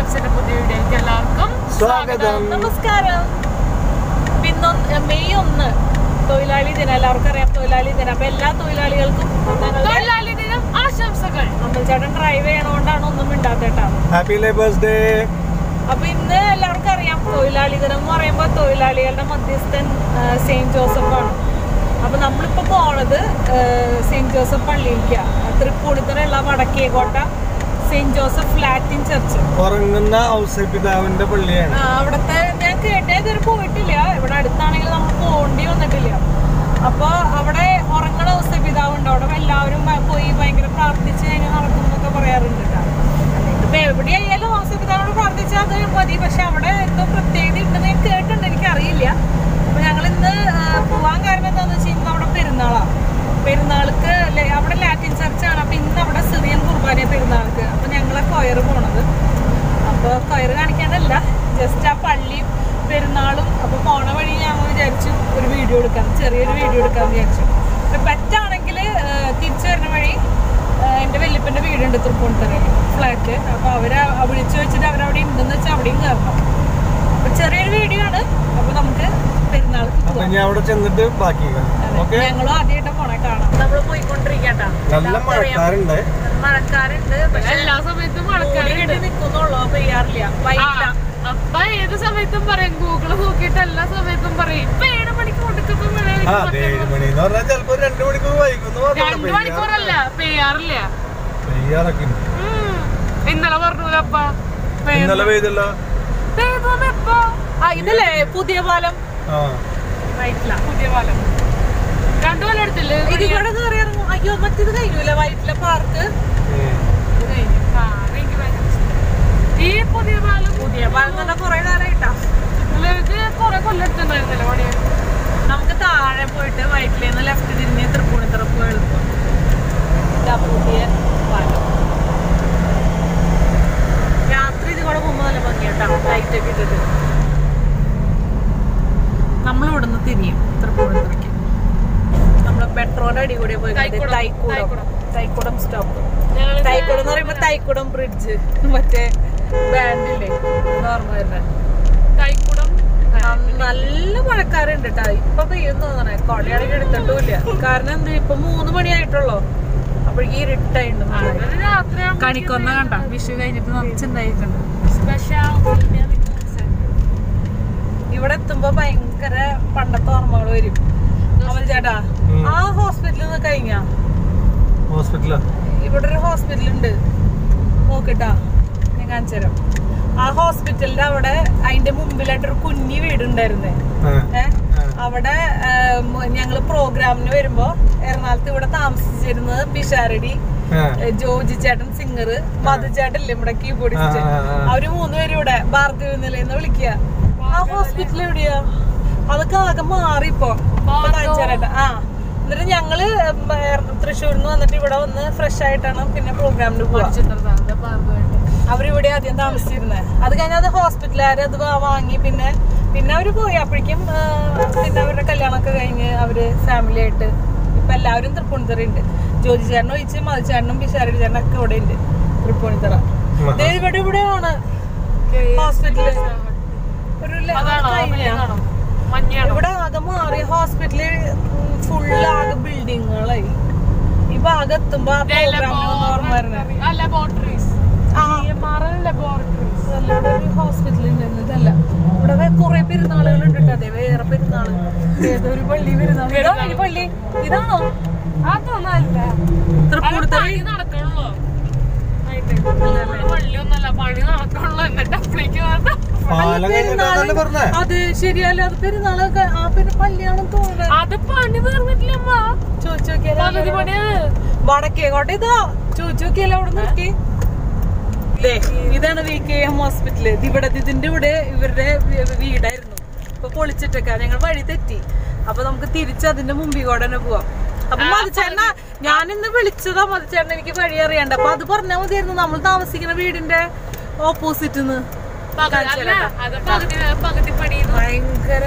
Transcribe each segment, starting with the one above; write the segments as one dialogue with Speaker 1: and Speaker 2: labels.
Speaker 1: വ്ളോഗ്സിന്റെ പുതിയ വീഡിയോയ്ക്ക് എല്ലാവർക്കും
Speaker 2: സ്വാഗതം.
Speaker 1: നമസ്കാരം ഇന്ന് മെയ് ഒന്ന് തൊഴിലാളി ദിനം എല്ലാവർക്കും അറിയാം തൊഴിലാളി ദിനം അപ്പൊ എല്ലാ തൊഴിലാളികൾക്കും തൊഴിലാളി ദിനം ആശംസകൾ അമ്പൽച്ചേട്ടൻ ഡ്രൈവ് ചെയ്യണോണ്ടാണ് ഒന്നും മിണ്ടാത്തേട്ടാ
Speaker 2: ഹാപ്പി ലേബേഴ്സ് ഡേ
Speaker 1: അപ്പൊ ഇന്ന് എല്ലാവർക്കും അറിയാം തൊഴിലാളി ദിനം എന്ന് പറയുമ്പോൾ തൊഴിലാളികളുടെ മധ്യസ്ഥൻ ആ, സെയിന്റ് ജോസഫ് ആണ് അപ്പൊ നമ്മളിപ്പോ പോണത് ആ, സെയിന്റ് ജോസഫ് പള്ളിയിലേക്കാ തൃപ്പൂണിത്തുറയുള്ള Vadakkekotta saint Joseph latin church
Speaker 2: ഉറങ്ങുന്ന ഔസപിതാവിന്റെ പള്ളിയാണ്
Speaker 1: ആ, അവിടുത്തെ ഞാൻ കേട്ടേ ഇതുവരെ പോയിട്ടില്ല ഇവിടെ അടുത്താണെങ്കിൽ നമ്മൾ പോകേണ്ടി വന്നിട്ടില്ല അപ്പൊ അവിടെ ഉറങ്ങണ ഔസപിതാവുണ്ട് അവിടെ എല്ലാവരും ഭ- പോയി ഭയങ്കര പ്രാർത്ഥിച്ച് കഴിഞ്ഞാൽ നടക്കും എന്നൊക്കെ പറയാറുണ്ട് ട്ടാ. ഇപ്പൊ എവിടെയായാലും ഔസപിതാവിനോട് പ്രാർത്ഥിച്ചാൽ അത് മതി പക്ഷെ അവിടെ എന്തോ പ്രത്യേകത ഉണ്ടെന്ന് ഞാൻ കേട്ടിട്ടുണ്ട് എനിക്കറിയില്ല അപ്പൊ ഞങ്ങൾ ഇന്ന് പോവാൻ കാരണം എന്താണെന്ന് വെച്ചാൽ ഇന്ന് അവിടെ പെരുന്നാളാണ് പെരുന്നാൾക്ക് ലെ- അവിടെ ലാറ്റിൻ ചർച്ചാണ് അപ്പൊ ഇന്ന് അവിടെ സിറിയൻ കുർബാന പെരുന്നാൾക്ക് അപ്പൊ ഞങ്ങളെ കൊയർ പോണത് അപ്പോൾ കയറ് കാണിക്കാനല്ല ജസ്റ്റ് ആ പള്ളിയും പെരുന്നാളും അപ്പോൾ പോണ വഴി ഞങ്ങൾ വിചാരിച്ചു ഒരു വീഡിയോ എടുക്കാം ചെറിയൊരു വീഡിയോ എടുക്കാമെന്ന് വിചാരിച്ചു അപ്പം പറ്റാണെങ്കിൽ തിരിച്ചു വരുന്ന വഴി ആ, എൻ്റെ വല്യപ്പൻ്റെ വീടുണ്ട് തൃപ്പൂണിത്തറയിൽ ഫ്ലാറ്റ് അപ്പോൾ അവർ വിളിച്ചു വെച്ചിട്ട് അവരവിടെ ഉണ്ടെന്ന് വെച്ചാൽ അവിടെയും കയറണം അപ്പോൾ ചെറിയൊരു വീഡിയോ ആണ് അപ്പോൾ നമുക്ക് പെരുന്നാൾക്ക്
Speaker 2: അപ്പൊ
Speaker 1: പോവാം
Speaker 2: ഞാൻ അവിടെ ചെന്നിട്ട് ബാക്കി ഓക്കെ
Speaker 1: ഞങ്ങളും ആദ്യമായിട്ട് പോണേ കാണാം നമ്മൾ പോയിക്കൊണ്ടിരിക്കട്ടാ
Speaker 2: നല്ല മഴക്കാരുണ്ട്
Speaker 1: മഴക്കാരുണ്ട് പക്ഷെ
Speaker 3: എല്ലാ സമയത്തും
Speaker 1: മൂടിക്കെട്ടി നിൽക്കുന്നുള്ളൂ പെയ്യാറില്ല വൈകില്ല
Speaker 3: അപ്പൊ ഏത് സമയത്തും പറയും ഗൂഗിള് നോക്കിയിട്ട് എല്ലാ സമയത്തും പറയും ഇപ്പൊ ഏഴ് മണിക്ക് കൊടുക്കുന്ന മഴ
Speaker 2: ആ അതെ ഏഴ് മണി എന്ന് പറഞ്ഞാൽ ചിലപ്പോ രണ്ടു മണിക്കൂർ വൈകുന്നു
Speaker 3: രണ്ടു മണിക്കൂറല്ല പെയ്യാറില്ല
Speaker 2: പെയ്യാറൊക്കെ ഉണ്ട്.
Speaker 3: ഉം. ഇന്നലെ പറഞ്ഞൂലപ്പ
Speaker 2: ഇന്നലെ പെയ്തല്ലോ
Speaker 3: പെയ്തോന്ന് എപ്പോ
Speaker 1: ആ ഇതല്ലേ പുതിയ പാലം
Speaker 2: ആ
Speaker 1: വൈറ്റില
Speaker 3: പുതിയ പാലം രണ്ടു കൊല്ലം എടുത്തില്ലേ
Speaker 1: ഇത് കൂടെ കയറി ഇറങ്ങും അയ്യോ മറ്റേത് കഴിഞ്ഞൂല വൈറ്റില പാർക്ക്
Speaker 2: ഉം.
Speaker 1: ഇത് കഴിഞ്ഞു
Speaker 3: ആ, എനിക്ക് ഭയങ്കര ഇഷ്ടം. ഈ പുതിയ പാലം
Speaker 1: പുതിയ പാലം തന്നെ കുറെ കാലമായിട്ടാ
Speaker 3: ഇല്ല, ഇത് കൊറേ കൊല്ലം എടുത്തിട്ടുണ്ടായിരുന്നല്ലോ പണിയാൻ
Speaker 1: നമുക്ക് താഴെ പോയിട്ട് വൈറ്റിലേന്ന് ലെഫ്റ്റ് തിരിഞ്ഞ് തൃപ്പൂണിത്തുറ പോയി എളുപ്പം ഇതാ പുതിയ പാലം രാത്രി ഇത് കൂടെ പോകുമ്പോൾ നല്ല ഭംഗിയാട്ടാ ലൈറ്റ് ഒക്കെ ഇട്ടിട്ട് നമ്മൾ ഇവിടുന്ന് തിരിയും തൃപ്പൂണിത്തുറയ്ക്ക് നമ്മള് മെട്രോയുടെ അടി കൂടെ പോയി
Speaker 3: തൈക്കുടം.
Speaker 1: തൈക്കൂടം
Speaker 3: തൈക്കുടം.
Speaker 1: തൈക്കുടം സ്റ്റോപ്പ്
Speaker 3: ഞങ്ങള്
Speaker 1: തൈക്കുടം എന്ന് പറയുമ്പോ തൈക്കുടം ബ്രിഡ്ജ് മറ്റേ ബാൻഡില്ലേ ഓർമ്മ വരുന്നത്
Speaker 3: തൈക്കുടം
Speaker 1: നല്ല മഴക്കാരുണ്ട് കേട്ടാ ഇപ്പൊ പെയ്യുന്നു തോന്നണേ കൊടയാണെങ്കിൽ എടുത്തിട്ടില്ല കാരണം എന്ത് ഇപ്പൊ മൂന്ന് മണിയായിട്ടുള്ളൂ അപ്പോഴേക്ക് ഇരുട്ടായിട്ടുണ്ട് നന്നായി.
Speaker 3: അത് രാത്രിയാകുമ്പോ
Speaker 1: കണിക്കൊന്ന കണ്ട വിഷു കഴിഞ്ഞിട്ട് നിറച്ചുണ്ടായിട്ടുണ്ട്
Speaker 3: സ്പെഷ്യൽ
Speaker 1: ഇവിടെ എത്തുമ്പോ ഭയങ്കര പണ്ടത്തെ ഓർമ്മകൾ വരും അമൽ ചേട്ടാ
Speaker 2: ഉം.
Speaker 1: ആ ഹോസ്പിറ്റലിൽ നിന്ന് കഴിഞ്ഞാ
Speaker 2: ഹോസ്പിറ്റലാ
Speaker 1: ഇവിടെ ഒരു ഹോസ്പിറ്റൽ ഉണ്ട് നോക്കിട്ടാ ഞാൻ കാണിച്ചു തരാം ആ ഹോസ്പിറ്റലിന്റെ അവിടെ അതിന്റെ മുമ്പിലായിട്ടൊരു കുഞ്ഞി വീടുണ്ടായിരുന്നേ
Speaker 2: ആ.
Speaker 1: ഏ? അവിടെ ഏം, ഞങ്ങള് പ്രോഗ്രാമിന് വരുമ്പോ എറണാകുളത്ത് ഇവിടെ താമസിച്ചിരുന്നത് പിഷാരടി
Speaker 2: ആ.
Speaker 1: ഏ, ജോജി ചേട്ടൻ സിംഗർ മധു ചേട്ടൻ ഇവിടെ കീബോർഡിസ്റ്റ്
Speaker 2: ആ, ആ, ആ.
Speaker 1: അവര് മൂന്നുപേരും ഇവിടെ ഭാർഗവി നിലയെന്ന് വിളിക്കുക ആ ഹോസ്പിറ്റൽ എവിടെയാ അതൊക്കെ ആകെ മാറിപ്പോ കാണിച്ചാലേട്ടാ ആ എന്നിട്ട് ഞങ്ങള് തൃശ്ശൂരിൽ നിന്ന് വന്നിട്ട് ഇവിടെ വന്ന് ഫ്രഷ് ആയിട്ടാണ് പിന്നെ പ്രോഗ്രാമിന് പോവാ അവരിവിടെ ആദ്യം താമസിച്ചിരുന്നത് അത് കഴിഞ്ഞ് അത് ഹോസ്പിറ്റലുകാർ അത് വാ- വാങ്ങി പിന്നെ പിന്നെ അവര് പോയി അപ്പോഴേക്കും ആ, പിന്നെ അവരുടെ കല്യാണമൊക്കെ കഴിഞ്ഞ് അവര് ഫാമിലി ആയിട്ട് ഇപ്പൊ എല്ലാവരും തൃപ്പൂണിത്തറ ഉണ്ട് ജ്യോതി ചേട്ടനും ഒഴിച്ച് മധു ചേട്ടനും പിഷാരടി ചേട്ടനും ഒക്കെ ഇവിടെ ഉണ്ട് തൃപ്പൂണിത്തറ
Speaker 2: ആ.
Speaker 1: ദേ ഇവിടെ ഇവിടെയാണ് ഹോസ്പിറ്റല് ഒരു ല- കഴിഞ്ഞ.
Speaker 3: മഞ്ഞാണോ
Speaker 1: ഇവിടെ ആകെ മാറി ഹോസ്പിറ്റല് ഫുള്ള് ആകെ ബിൽഡിങ്ങുകളായി ഈ ഭാഗം എത്തുമ്പോ ആ പ്രോഗ്രാമിന് ഓർമ്മ വരുന്നത്
Speaker 3: ലബോറട്ടറീസ്
Speaker 1: ആ
Speaker 3: ലബോറട്ടറീസ്
Speaker 1: ഇവിടെ ഒരു ഹോസ്പിറ്റൽ ഉണ്ടായിരുന്നു ഇതല്ല ഇവിടെ വേ- കുറെ പെരുന്നാളുകൾ ഉണ്ട് അതെ വേറെ പെരുന്നാള് ഏതൊരു പള്ളി പെരുന്നാൾ ഇതാണോ ഈ പള്ളി ഇതാണോ
Speaker 3: അതൊന്നല്ല
Speaker 1: തൃപ്പൂണിത്തറ
Speaker 3: പണി നടക്കണല്ലോ വള്ളിയൊന്നല്ല പണി നടക്കണല്ലോ എന്നിട്ട് അപ്പളേക്ക്
Speaker 2: പാലം കഴിഞ്ഞിട്ടാണല്ലേ പറഞ്ഞേ
Speaker 1: അത് ശരിയല്ല അത് പെരുന്നാളൊക്കെ ആ പിന്നെ പള്ളിയാണെന്ന് തോന്നുന്നത്
Speaker 3: അത് പണി തീർന്നിട്ടില്ലമ്മ
Speaker 1: ചോദിച്ചു
Speaker 3: പകുതി
Speaker 1: നോക്കിയാലോ
Speaker 3: പണിയാണ്
Speaker 1: വടക്കേക്കോട്ടെ ഇതാ ചോദിച്ചു നോക്കിയാലോ അവിടെ നിർത്തി ദേ, ഇതാണ് വി കെ എം ഹോസ്പിറ്റല് ഇത് ഇവിടെ ഇതിന്റെ ഇവിടെ ഇവരുടെ വീ- വീടായിരുന്നു ഇപ്പൊ പൊളിച്ചിട്ടൊക്കെ ഞങ്ങൾ വഴി തെറ്റി അപ്പൊ നമുക്ക് തിരിച്ച് അതിന്റെ മുമ്പിൽ കൂടെ തന്നെ പോവാം അപ്പൊ മതിച്ചേട്ടന ഞാൻ ഇന്ന് വിളിച്ചതാ മതിച്ചേട്ടൻ എനിക്ക് വഴി അറിയണ്ട അപ്പൊ അത് പറഞ്ഞാൽ മതിയായിരുന്നു നമ്മൾ താമസിക്കുന്ന വീടിന്റെ ഓപ്പോസിറ്റ്
Speaker 3: പകുതി അല്ല അത് പകുതി പകുതി പണി
Speaker 1: ഭയങ്കര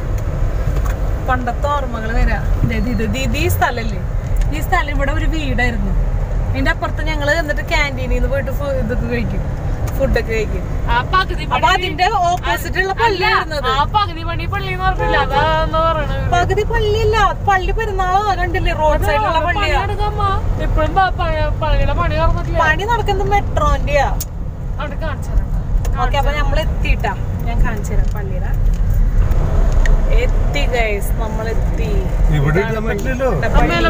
Speaker 1: പണ്ടത്തെ ഓർമ്മകൾ വരാ ദേ ഇത് ഇത് ഇത് ഈ സ്ഥലല്ലേ ഈ സ്ഥലം ഇവിടെ ഒരു വീടായിരുന്നു അതിന്റെ അപ്പുറത്ത് ഞങ്ങള് എന്നിട്ട് ക്യാൻറ്റീനിൽ നിന്ന് പോയിട്ട് ഫു- ഇതൊക്കെ കഴിക്കും ഫുഡൊക്കെ കഴിക്കും
Speaker 3: ആ പകുതി
Speaker 1: അപ്പൊ
Speaker 3: പണി
Speaker 1: അതിന്റെ ഓപ്പോസിറ്റ് ഉള്ള പള്ളി വരുന്നത്
Speaker 3: ആ പകുതി പണി പള്ളി എന്ന് പറഞ്ഞില്ല അതാന്ന് പറയണത്
Speaker 1: പകുതി പള്ളിയല്ല പള്ളി പെരുന്നാളോ കണ്ടില്ലേ റോഡ് സൈഡിലുള്ള പള്ളിയാ
Speaker 3: ഇപ്പഴും പള്ളിയുടെ പണി നടന്നിട്ടില്ല
Speaker 1: പണി നടക്കുന്നത് മെട്രോന്റെയാ
Speaker 3: അവിടെ കാണിച്ചു
Speaker 1: ഓക്കെ അപ്പൊ നമ്മൾ എത്തിട്ടാ ഞാൻ കാണിച്ചു തരാം പള്ളിയുടെ എത്തി ഗൈസ് നമ്മൾ എത്തി
Speaker 2: ഇവിടെ ഇടാൻ പറ്റില്ലല്ലോ
Speaker 3: അമ്മേലെ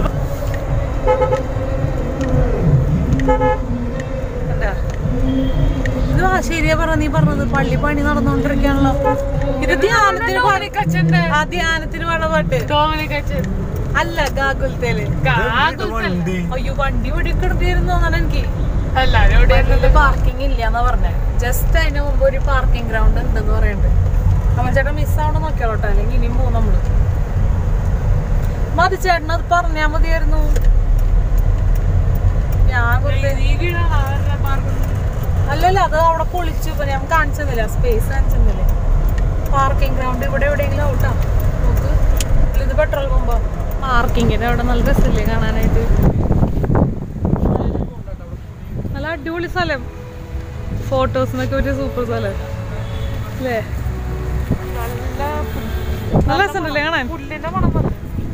Speaker 1: കണ്ടാ? ഇത് ആ ശരിയാ പറഞ്ഞ നീ പറഞ്ഞത് പള്ളി പണി നടന്നുകൊണ്ടിരിക്കാണല്ലോ ഇത് ധ്യാനത്തിന് പാടി
Speaker 3: കച്ചന്റെ
Speaker 1: ആ ധ്യാനത്തിന് പാട പാട്ട്
Speaker 3: ടോമിനി കച്ചൻ
Speaker 1: അല്ല ഗാഗുൽത്തേല്
Speaker 2: വണ്ടി
Speaker 1: അയ്യോ വണ്ടി ഇവിടെ കിടത്തിയിരുന്നു തോന്നണം എനിക്ക്
Speaker 3: എല്ലാരും ഇവിടെ
Speaker 1: വണ്ടിയില് പാർക്കിംഗ് ഇല്ല എന്നാ പറഞ്ഞേ ജസ്റ്റ് അതിന് മുമ്പ് ഒരു പാർക്കിംഗ് ഗ്രൗണ്ട് ഉണ്ടെന്ന് പറയുന്നുണ്ട് അവൻ ചേട്ടൻ മിസ്സാവണം നോക്കിയാലോട്ടോ അല്ലെങ്കിൽ ഇനിയും പോകും നമ്മള് മതി ചേട്ടൻ അത് പറഞ്ഞാ മതിയായിരുന്നു ഞാൻ വെറുതെ അല്ലല്ല അത് അവിടെ പൊളിച്ചു ഇപ്പൊ ഞാൻ കാണിച്ചെന്നില്ല സ്പേസ് കാണിച്ചെന്നില്ലേ പാർക്കിംഗ് ഗ്രൗണ്ട് ഇവിടെ എവിടെയെങ്കിലും ഔട്ടാ നോക്ക് ഇത് പെട്രോൾ പമ്പോ പാർക്കിങ്ങിന്റെ അവിടെ നല്ല രസമില്ലേ കാണാനായിട്ട് നല്ല അടിപൊളി സ്ഥലം ഫോട്ടോസിനൊക്കെ ഒരു സൂപ്പർ സ്ഥലം അല്ലേ നല്ല രസമുണ്ടല്ലേ കാണാൻ
Speaker 3: പുല്ലിന്റെ മണം വന്നു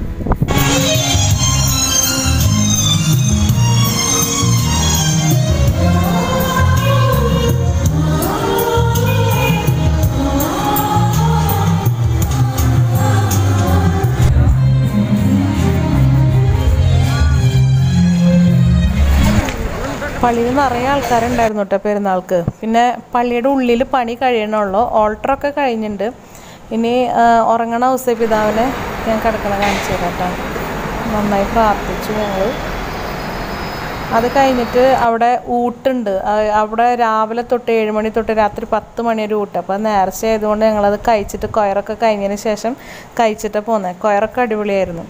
Speaker 1: പള്ളിയിൽ നിറയെ ആൾക്കാരുണ്ടായിരുന്നു കേട്ടോ പെരുന്നാൾക്ക് പിന്നെ പള്ളിയുടെ ഉള്ളിൽ പണി കഴിയണുള്ളൂ ഓൾട്ടറൊക്കെ കഴിഞ്ഞിട്ടുണ്ട് ഇനി ആ, ഉറങ്ങണ ഔസപിതാവിനെ ഞാൻ കിടക്കണ കാണിച്ചു തരാം കേട്ടോ നന്നായി പ്രാർത്ഥിച്ചു ഞങ്ങൾ അത് കഴിഞ്ഞിട്ട് അവിടെ ഊട്ടുണ്ട് ആ, അവിടെ രാവിലെ തൊട്ട് ഏഴ് മണി തൊട്ട് രാത്രി പത്ത് മണി വരെ ഊട്ട് അപ്പോൾ നേർച്ച ആയതുകൊണ്ട് ഞങ്ങളത് കഴിച്ചിട്ട് കൊയറൊക്കെ കഴിഞ്ഞതിന് ശേഷം കഴിച്ചിട്ട് പോന്നെ കൊയറൊക്കെ അടിപൊളിയായിരുന്നു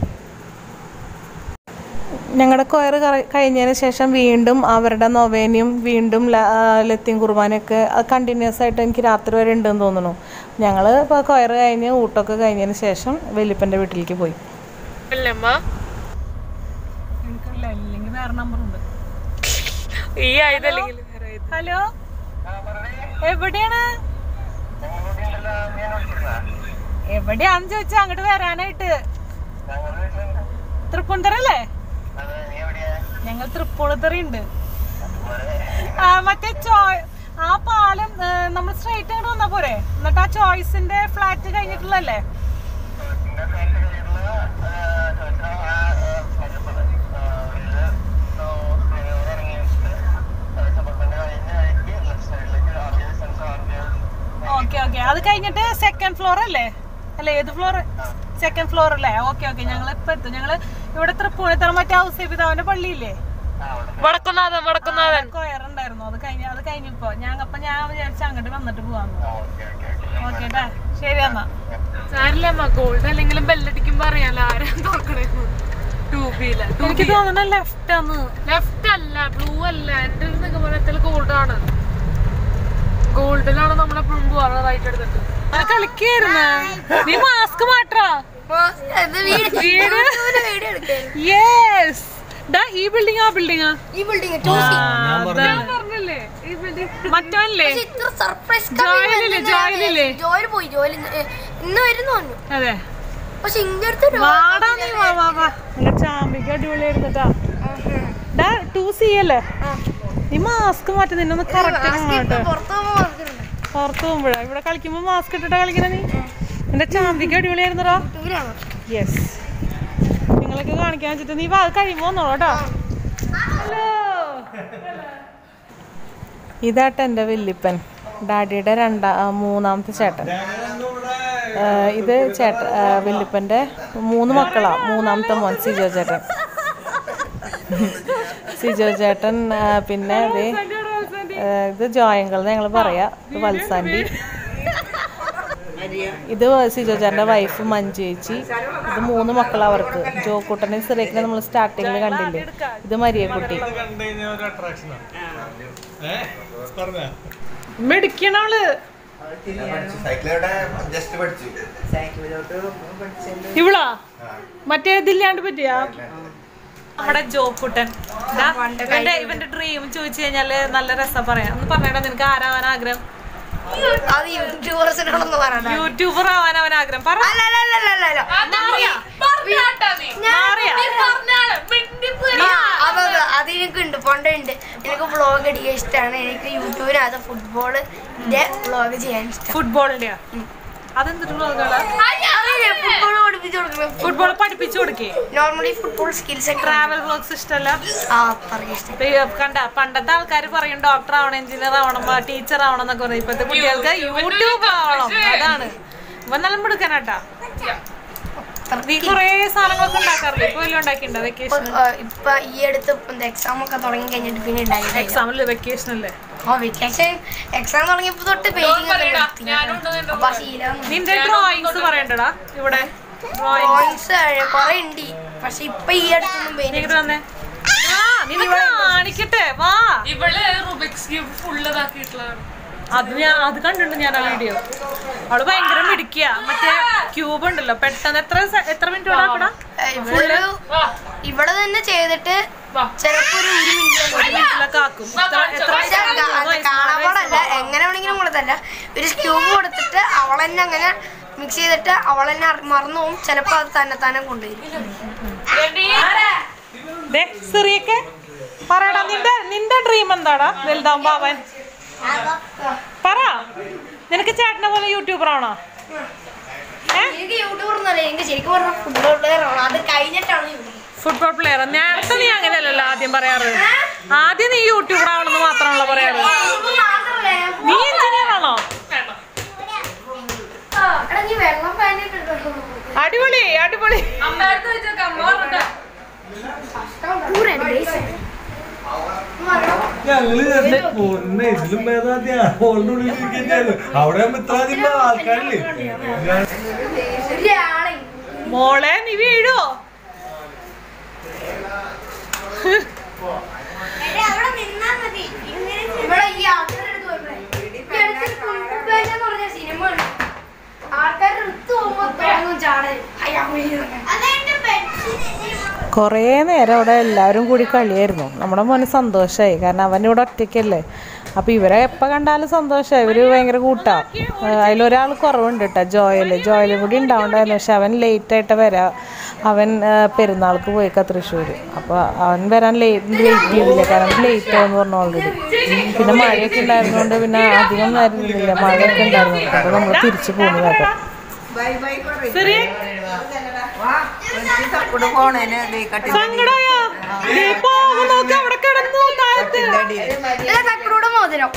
Speaker 1: ഞങ്ങളുടെ കൊയർ കഴിഞ്ഞതിന് ശേഷം വീണ്ടും അവരുടെ നൊവേനയും വീണ്ടും ല- ആ, ലത്തീം കുർബാനയൊക്കെ കണ്ടിന്യൂസ് ആയിട്ട് എനിക്ക് രാത്രി വരെ ഉണ്ടെന്ന് തോന്നുന്നു ഞങ്ങൾ ഇപ്പോൾ കൊയർ കഴിഞ്ഞ് ഊട്ടമൊക്കെ കഴിഞ്ഞതിന് ശേഷം വല്യപ്പൻ്റെ വീട്ടിലേക്ക് പോയി
Speaker 3: അല്ലമ്മ
Speaker 1: അല്ലെങ്കിൽ വേറെ നമ്പറുണ്ട്
Speaker 3: ഈ ആയതല്ലെങ്കിൽ
Speaker 1: ഹലോ എവിടെയാണ് എവിടെയാന്ന് ചോദിച്ചാ അങ്ങോട്ട് വരാനായിട്ട് തൃപ്പൂണിത്തറ അല്ലേ ഞങ്ങൾ തൃപ്പൂണിത്തറ ഉണ്ട് ആ മറ്റേ ചോ- ആ പാലം ഏ, നമ്മൾ സ്ട്രൈറ്റ് അങ്ങോട്ട് വന്നാ പോരെ എന്നിട്ട് ആ ചോയ്സിന്റെ ഫ്ലാറ്റ് കഴിഞ്ഞിട്ടുള്ളല്ലേ ഓക്കെ ഓക്കെ അത് കഴിഞ്ഞിട്ട് സെക്കൻഡ് ഫ്ലോർ അല്ലേ അല്ലേ ഏത് ഫ്ലോർ സെക്കൻഡ് ഫ്ലോർ അല്ലേ ഓക്കെ ഓക്കെ ഞങ്ങൾ ഇപ്പൊ എത്തും ഞങ്ങള് ഇവിടെ തൃപ്പൂണിത്തറ മറ്റേ ഔസേ പിതാവിന്റെ പള്ളിയില്ലേ
Speaker 3: വടക്കുന്നാഥൻ വടക്കുന്നാഥൻ
Speaker 1: കൊയറുണ്ടായിരുന്നു അത് കഴിഞ്ഞ അത് കഴിഞ്ഞിപ്പോ ഞാൻ അപ്പൊ ഞാൻ വിചാരിച്ചു അങ്ങോട്ട് വന്നിട്ട് പോവാന്ന് ഓക്കെ ട്ടാ ശരി എന്നാ
Speaker 3: സാരില്ലമ്മ ഗോൾഡ് അല്ലെങ്കിലും ബെല്ലടിക്കുമ്പോ അറിയാലോ ആരാ തുറക്കണേന്ന് ടൂബിയില്ല
Speaker 1: എനിക്ക് തോന്നുന്ന ലെഫ്റ്റ് ആണ്
Speaker 3: ലെഫ്റ്റ് അല്ല ബ്ലൂ അല്ല എന്റെ ഒരു നിഗമനത്തിൽ ഗോൾഡ് ആണ് ഗോൾഡിലാണ് നമ്മളെപ്പോഴും പോവാറ് റൈറ്റ് എടുത്തിട്ട്
Speaker 1: അത് കളിക്കായിരുന്നു നീ മാസ്ക് മാറ്റാ യെസ് ഡാ ഈ ബിൽഡിംഗ് ആ ബിൽഡിംഗ്
Speaker 4: ഈ ബിൽഡിംഗ്
Speaker 3: പറഞ്ഞില്ലേ ഈ ബിൽഡിംഗ്
Speaker 1: മറ്റവല്ലേ
Speaker 4: ഇത്ര സർപ്രൈസ്
Speaker 1: ജോയലില്ലേ ജോയലില്ലേ
Speaker 4: ജോയിൽ പോയി ജോയിൽ ഇന്ന് ഏ, ഇന്ന് വരുന്നു പറഞ്ഞു
Speaker 1: അതെ
Speaker 4: പക്ഷെ ഇന്റെ അടുത്ത് ഒരു
Speaker 1: വാടാ നീ വാ വാ വാ നല്ല ചാമ്പിക്ക് അടിപൊളിയായിരുന്നു കേട്ടാ ഡാ ടു സി അല്ലേ നീ മാസ്ക് മാറ്റി നിന്നൊന്ന് കറക്റ്റ് കേട്ടോ
Speaker 4: പുറത്തു പോകുമ്പോൾ ഓർക്കുന്നുണ്ട്
Speaker 1: പുറത്ത് പോകുമ്പോഴാ ഇവിടെ കളിക്കുമ്പോ മാസ്ക് ഇട്ടിട്ടാ കളിക്കണ നീ എന്റെ ചാമ്പിക്ക് അടിപൊളിയായിരുന്നോ
Speaker 4: ടൂരാണോ
Speaker 1: യെസ് നിങ്ങളൊക്കെ കാണിക്കാൻ വെച്ചിട്ട് നീ വാ അത് കഴിയുമ്പോ വന്നോളൂ കേട്ടോ ഹലോ ഇതാട്ടെ എൻ്റെ വല്യപ്പൻ ഡാഡിയുടെ രണ്ടാ ആ, മൂന്നാമത്തെ ചേട്ടൻ ആ, ഇത് ചേട്ട ആ, വല്യപ്പൻ്റെ മൂന്ന് മക്കളാ മൂന്നാമത്തെ മോൻ സിജോ ചേട്ടൻ സിജോ ചേട്ടൻ ആ, പിന്നെ ദേ, ആ, ഇത് ജോയങ്കൾ ഞങ്ങൾ പറയാ ഇത് വത്സാൻഡി ഇത് സിജോ ചേട്ടൻ്റെ വൈഫ് മഞ്ജു ചേച്ചി ഇത് മൂന്ന് മക്കളാ അവർക്ക് ജോക്കുട്ടനെ സിറേക്കിനെ നമ്മൾ സ്റ്റാർട്ടിങ്ങിൽ കണ്ടില്ലേ ഇത് മരിയക്കുട്ടി മെഡിക്കണവള്
Speaker 5: സൈക്കിളോടെ ജസ്റ്റ് പഠിച്ചു
Speaker 1: ഇവളാ മറ്റേ ഇതില്ലാണ്ട് പറ്റിയാ നമ്മുടെ ജോക്കുട്ടൻ ദാ, ഇവന്റെ ഇവന്റെ ഡ്രീം ചോദിച്ചു കഴിഞ്ഞാല് നല്ല രസം പറയാം ഒന്ന് പറഞ്ഞേടാ നിനക്ക് ആരാവാൻ ആഗ്രഹം
Speaker 4: അത് യൂട്യൂബേഴ്സിനോടൊന്ന് പറയണ്ട
Speaker 1: യൂട്യൂബർ ആവാൻ അവൻ ആഗ്രഹം പറ
Speaker 4: അല്ല അല്ല അല്ല അല്ല അല്ല
Speaker 1: മാറിയാ?
Speaker 3: പറഞ്ഞാട്ടാ നീ
Speaker 1: മാറിയാ?
Speaker 3: നീ പറഞ്ഞാണ് മിണ്ടിപ്പോയി
Speaker 4: ആ, അത് അത് അത് എനിക്കുണ്ട് പണ്ടുണ്ട് എനിക്ക് വ്ളോഗ് അടിക്കാൻ ഇഷ്ടമാണ് എനിക്ക് യൂട്യൂബിനകത്ത് ഫുട്ബോള് വ്ളോഗ് ചെയ്യാൻ ഇഷ്ടം
Speaker 1: ഫുട്ബോളിന്റെയാ അതെന്തൊരു വ്ളോഗാണ്
Speaker 4: ഫുട്ബോൾ പഠിപ്പിച്ചു കൊടുക്കണം
Speaker 1: ഫുട്ബോൾ പഠിപ്പിച്ചു കൊടുക്കേ
Speaker 4: നോർമലി ഫുട്ബോൾ സ്കിൽസ് ഒക്കെ
Speaker 1: ട്രാവൽ വ്ളോഗ്സ് ഇഷ്ടമല്ല
Speaker 4: ആ അത്രയ്ക്ക് ഇഷ്ടം
Speaker 1: ഇപ്പൊ ഈ കണ്ട പണ്ടത്തെ ആൾക്കാർ പറയും ഡോക്ടർ ആവണം എഞ്ചിനീയർ ആവണം ടീച്ചർ ആവണം എന്നൊക്കെ പറയും ഇപ്പത്തെ കുട്ടികൾക്ക് യൂട്യൂബ് ആവണം അതാണ് ഇവൻ നല്ല മിടുക്കനാട്ടാ നീ കൊറേ സാധനങ്ങളൊക്കെ ഉണ്ടാക്കാറില്ലേ ഇപ്പൊ വല്ലതും ഉണ്ടാക്കിണ്ടോ
Speaker 4: ഇപ്പൊ,
Speaker 1: വെക്കേഷൻ
Speaker 4: ആ, ഇപ്പൊ ഈ അടുത്ത് എക്സാം ഒക്കെ തുടങ്ങി കഴിഞ്ഞിട്ട് പിന്നെ ഉണ്ടായിട്ടില്ല
Speaker 1: എക്സാമില് വെക്കേഷൻ അല്ലേ
Speaker 4: ആ വെക്കേഷൻ എക്സാം തുടങ്ങിയപ്പോ തൊട്ട് പെയിന്റിംഗ് ഒക്കെ
Speaker 3: ഞാനുണ്ട് നിന്റെ
Speaker 4: അപ്പൊ ആ ശീലം
Speaker 1: നിന്റെ ഡ്രോയിങ്സ് പറയണ്ടടാ ഇവിടെ ഡ്രോയിങ്
Speaker 4: ഡ്രോയിങ്സ് കൊറേ ഉണ്ട് പക്ഷെ ഇപ്പൊ ഈ അടുത്തൊന്നും പെയിന്റ്
Speaker 1: ഇങ്ങോട്ട് വന്നേ ആ നിന്നെ കാണിക്കട്ടെ വാ
Speaker 3: ഇവള് റുബിക്സ് ക്യൂബ് ഫുള്ള് ഇതാക്കിയിട്ടുള്ളതാണ്
Speaker 1: അത് ഞാൻ അത് കണ്ടിട്ടുണ്ട് ഞാൻ ആ വീഡിയോ അവള് ഭയങ്കര മിടിക്കുക മറ്റേ ക്യൂബ് ഉണ്ടല്ലോ പെട്ടെന്ന് എത്ര സെ- എത്ര മിനിറ്റ് ഉണ്ടാക്കടാ
Speaker 4: ഇവിടെ
Speaker 3: വാ
Speaker 4: ഇവിടെ തന്നെ ചെയ്തിട്ട്
Speaker 3: വാ
Speaker 4: ചിലപ്പോ ഒരു ഒരു മിനിറ്റ്
Speaker 1: ഒരു മിനിറ്റിലൊക്കെ ആക്കും എത്ര എത്ര
Speaker 4: പക്ഷെ അത് അത് കാണാപാടല്ല എങ്ങനെ വേണമെങ്കിലും കൊടുത്തല്ല ഒരു ക്യൂബ് കൊടുത്തിട്ട് അവളെന്നെ അങ്ങനെ മിക്സ് ചെയ്തിട്ട് അവളെന്നെ അറി- മറന്നു പോകും ചിലപ്പോ അത് തന്നെ തന്നെ കൊണ്ടുവരും
Speaker 1: ദേ, സിറിയൊക്കെ പറയടാ നിന്റെ നിന്റെ ഡ്രീം എന്താടാ വലുതാവുമ്പോ അവൻ പറ നിനക്ക് ചേട്ടനെ പോലെ യൂട്യൂബർ ആണോ
Speaker 4: എനിക്ക് യൂട്യൂബർ ഒന്നല്ല എനിക്ക് ശരിക്കും പറഞ്ഞ ഫുട്ബോൾ പ്ലെയർ ആണ് അത് കഴിഞ്ഞിട്ടാണ് യൂട്യൂബർ
Speaker 1: ഫുട്ബോൾ പ്ലെയർ നേരത്തെ നീ അങ്ങനെയല്ലല്ലോ ആദ്യം പറയാറ് ആദ്യം നീ യൂട്യൂബർ ആവണമെന്ന് മാത്രമാണല്ലോ പറയാറ് നീ എഞ്ചിനീയർ ആണോ
Speaker 4: എടാ നീ വെള്ളം പാനിട്ടുണ്ടോ
Speaker 1: അടിപൊളി അടിപൊളി
Speaker 3: അമ്മയടുത്ത് വെച്ചേക്ക അമ്മ പറഞ്ഞ
Speaker 2: ഞങ്ങള് പൊന്നെ ഇതിലും ഭേദാദ്യ ഹോളിന്റെ ഉള്ളിൽ ഇരിക്കുകയായിരുന്നു അവിടെ ആവുമ്പോ ഇത്ര അധികം ആൾക്കാരില്ലേ
Speaker 4: ഒരാളെ
Speaker 1: മോളെ നീ വീഴോ
Speaker 4: അവിടെ നിന്നാ മതി ഇവിടെ ഈ ആൾക്കാരുടെ അടുത്ത് പോയപ്പോഴേ, ഈ അടുത്ത് കുണ്ടുപേന എന്ന് പറഞ്ഞ സിനിമ ഉണ്ട് ആൾക്കാരുടെ അടുത്ത് പോകുമ്പോ തുടങ്ങും ചാടൽ അയ്യാ
Speaker 1: കുറേ നേരം അവിടെ എല്ലാവരും കൂടി കളിയായിരുന്നു നമ്മുടെ മോന് സന്തോഷമായി കാരണം അവൻ ഇവിടെ ഒറ്റയ്ക്കല്ലേ അപ്പോൾ ഇവരെ എപ്പോൾ കണ്ടാലും സന്തോഷമായി ഇവർ ഭയങ്കര കൂട്ടാ അതിലൊരാൾ കുറവുണ്ട് കേട്ടോ ജോയൽ ജോയലും കൂടി ഉണ്ടാവണ്ടായിരുന്നു പക്ഷെ അവൻ ലേറ്റായിട്ട് വരാം അവൻ ആ, പെരുന്നാൾക്ക് പോയേക്കാ തൃശ്ശൂർ അപ്പോൾ അവൻ വരാൻ ലേറ്റ് വെയിറ്റ് ചെയ്തില്ല കാരണം ലേറ്റ് ആവെന്ന് പറഞ്ഞു ഓൾറെഡി പിന്നെ മഴയൊക്കെ ഉണ്ടായിരുന്നതുകൊണ്ട് പിന്നെ അധികം നേരം ഇരുന്നില്ല മഴയൊക്കെ ഉണ്ടായിരുന്നു അപ്പോൾ നമ്മൾ തിരിച്ചു പോകുന്നു കേട്ടോ ശരി സങ്കടായോ നീ പോകുമ്പോ നോക്ക് അവിടെ കിടന്നു താഴത്ത്
Speaker 4: തക്കടൂടെ മോതിരം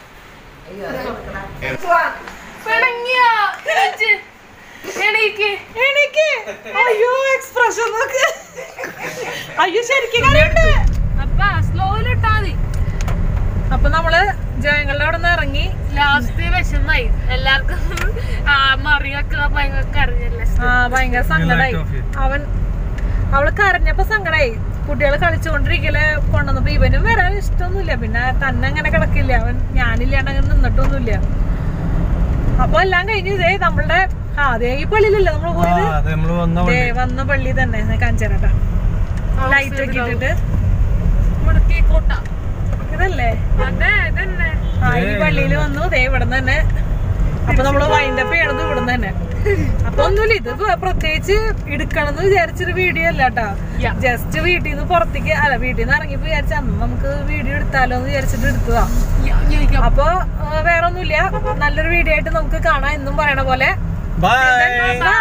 Speaker 3: പിണങ്ങിയോ എണീച്ച്. എണീക്ക്
Speaker 1: എനിക്ക് അയ്യോ എക്സ്പ്രഷൻ നോക്ക് അയ്യോ ശരിക്കും കരയുണ്ട്
Speaker 3: അപ്പ സ്ലോയിലിട്ടാ മതി
Speaker 1: അപ്പൊ നമ്മള് ജയങ്ങളുടെ അവിടെ നിന്ന് ഇറങ്ങി
Speaker 3: ലാസ്റ്റ് വിഷമായി എല്ലാവർക്കും ആ മറിയൊക്കെ ഭയങ്കര കരഞ്ഞല്ലേ
Speaker 1: ആ ഭയങ്കര സങ്കടായി അവൻ അവള് കരഞ്ഞപ്പോ സങ്കടായി കുട്ടികൾ കളിച്ചുകൊണ്ടിരിക്കല് കൊണ്ടുവന്നപ്പോ ഇവനും വരാൻ ഇഷ്ടമൊന്നുമില്ല പിന്നെ തന്നെ അങ്ങനെ കിടക്കില്ല അവൻ ഞാനില്ലാണ്ട് അങ്ങനെ നിന്നിട്ടൊന്നുമില്ല അപ്പൊ എല്ലാം കഴിഞ്ഞു ഇതേ നമ്മളുടെ ആ അതേ ഈ പള്ളിയിലല്ലേ നമ്മള്
Speaker 2: ആ
Speaker 1: പോയത്
Speaker 2: അതെ നമ്മള് വന്ന
Speaker 1: ദേ വന്ന പള്ളി തന്നെ ഞാൻ കാണിച്ചു തരാട്ടാ ലൈറ്റ് ഒക്കെ ഇട്ടിട്ട്
Speaker 3: മുടക്കി കൂട്ട
Speaker 1: ഇതല്ലേ
Speaker 3: അതെ ഇതന്നെ
Speaker 1: ആ ഈ പള്ളിയിൽ വന്നു ദേ ഇവിടെ തന്നെ അപ്പൊ നമ്മള് വൈൻഡപ്പ് ചെയ്യണത് ഇവിടെ തന്നെ അപ്പൊ ഒന്നുമില്ല ഇത് പ്ര- പ്രത്യേകിച്ച് എടുക്കണമെന്ന് വിചാരിച്ചൊരു വീഡിയോ അല്ല കേട്ടാ
Speaker 3: Yeah.
Speaker 1: ജസ്റ്റ് വീട്ടിൽ നിന്ന് പുറത്തേക്ക് അല്ല വീട്ടിൽ നിന്ന് ഇറങ്ങിയപ്പോ വിചാരിച്ച അന്ന് നമുക്ക് വീഡിയോ എടുത്താലോ എന്ന് വിചാരിച്ചിട്ട് എടുത്തതാ അപ്പൊ ആ, വേറെ ഒന്നുമില്ല നല്ലൊരു വീഡിയോ ആയിട്ട് നമുക്ക് കാണാം എന്നും പറയണ പോലെ
Speaker 2: ബൈ
Speaker 1: ബൈ